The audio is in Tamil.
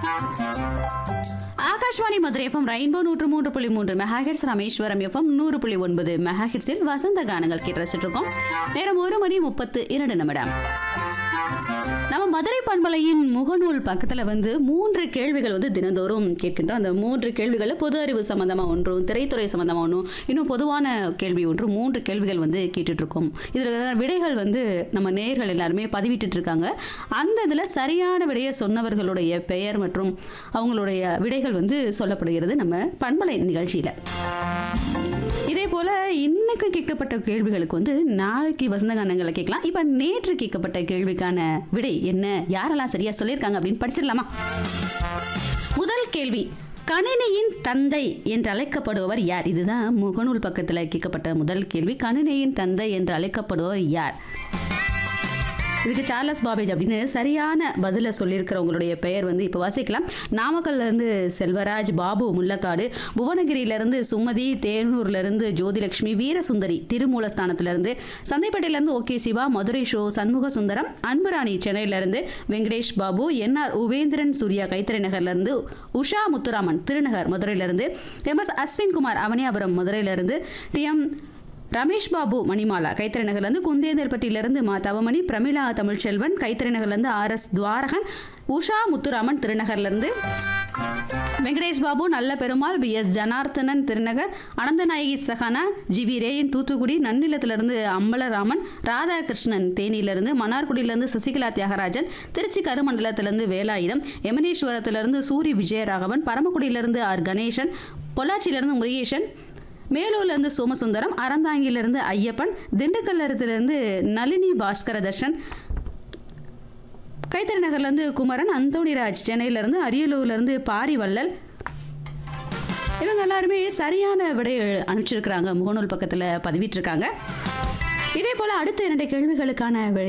ஆகாஷ்வாணி மதுரை எஃப்எம் ரெயின்போ நூற்று மூன்று புள்ளி மூன்று மெகாஹெட்ஸ் ராமேஸ்வரம் எஃப்எம் நூறு புள்ளி ஒன்பது மெகாஹெட்ஸில் வசந்த கானங்கள் கேட்டு ரசிச்சுட்டு இருக்கோம் நேரம் ஒரு மணி முப்பத்து இரண்டு நிமிடம் நம்ம மதுரை பண்பலையின் முகநூல் பக்கத்துல வந்து மூன்று கேள்விகள் வந்து தினந்தோறும் கேட்கின்றோம் அந்த மூன்று கேள்விகள் பொது அறிவு சம்பந்தமா ஒன்றும் திரைத்துறை சம்பந்தமா ஒன்றும் இன்னும் பொதுவான கேள்வி ஒன்று மூன்று கேள்விகள் வந்து கேட்டுட்டு இருக்கோம் இதுல விடைகள் வந்து நம்ம நேயர்கள் எல்லாருமே பதிவிட்டுட்டு இருக்காங்க அந்த இதுல சரியான விடையை சொன்னவர்களுடைய பெயர் மற்றும் அவங்களுடைய விடைகள் வந்து சொல்லப்படுகிறது நம்ம பண்பலை நிகழ்ச்சியில இதே போல இன்னைக்கு கேட்கப்பட்ட கேள்விகளுக்கு வந்து நாளைக்கு வசந்த கானங்களை கேட்கலாம் இப்ப நேற்று கேட்கப்பட்ட கேள்விக்கான விடை என்ன யாரெல்லாம் சரியா சொல்லியிருக்காங்க அப்படின்னு படிச்சிடலாமா முதல் கேள்வி கணினியின் தந்தை என்று அழைக்கப்படுபவர் யார் இதுதான் முகநூல் பக்கத்தில் கேட்கப்பட்ட முதல் கேள்வி கணினியின் தந்தை என்று அழைக்கப்படுபவர் யார் இதுக்கு சார்லஸ் பாபேஜ் அப்படின்னு சரியான பதிலை சொல்லியிருக்கிறவங்களுடைய பெயர் வந்து இப்போ வாசிக்கலாம் நாமக்கல்ல இருந்து செல்வராஜ் பாபு முல்லக்காடு புவனகிரியிலேருந்து சுமதி தேனூர்லேருந்து ஜோதிலட்சுமி வீரசுந்தரி திருமூலஸ்தானத்திலேருந்து சந்தைப்பேட்டையிலேருந்து ஓகே சிவா மதுரை ஷோ சண்முக சுந்தரம் அன்புராணி சென்னையிலேருந்து வெங்கடேஷ் பாபு என்ஆர் உவேந்திரன் சூர்யா கைத்தறி நகர்லேருந்து உஷா முத்துராமன் திருநகர் மதுரையிலேருந்து எம் எஸ் அஸ்வின்குமார் அவனியாபுரம் மதுரையிலேருந்து டிஎம் ரமேஷ் பாபு மணிமாலா கைத்தறி நகர்லேருந்து குந்தேந்தர்பட்டியிலிருந்து மா தவமணி பிரமிளா தமிழ்ச்செல்வன் கைத்தறி நகர்லேருந்து ஆர் எஸ் துவாரகன் உஷா முத்துராமன் திருநகர்லேருந்து Venkatesh Babu Nalla Perumal P S Janarthanan Thirunagar Ananthanayaki Sahana G V Rayan Thoothukudi நன்னிலத்திலிருந்து அம்பலராமன் ராதாகிருஷ்ணன் தேனியிலிருந்து மன்னார்குடியிலிருந்து சசிகலா தியாகராஜன் திருச்சி கருமண்டலத்திலிருந்து வேலாயுதம் எமனேஸ்வரத்திலிருந்து சூரி விஜயராகவன் பரமக்குடியிலிருந்து ஆர் கணேசன் பொள்ளாச்சியிலிருந்து முருகேசன் மேலூர்லேருந்து சோமசுந்தரம் அறந்தாங்கிலிருந்து ஐயப்பன் திண்டுக்கல்லத்திலிருந்து நளினி பாஸ்கர தர்ஷன் கைத்தறி நகர்லேருந்து குமரன் அந்தோணிராஜ் சென்னையிலேருந்து அரியலூர்லேருந்து பாரிவள்ளல் இவங்க எல்லாருமே சரியான விடை அனுப்பிச்சிருக்கிறாங்க முகநூல் பக்கத்தில் பதிவிட்டிருக்காங்க இதே போல் அடுத்த இரண்டு கேள்விகளுக்கான விடை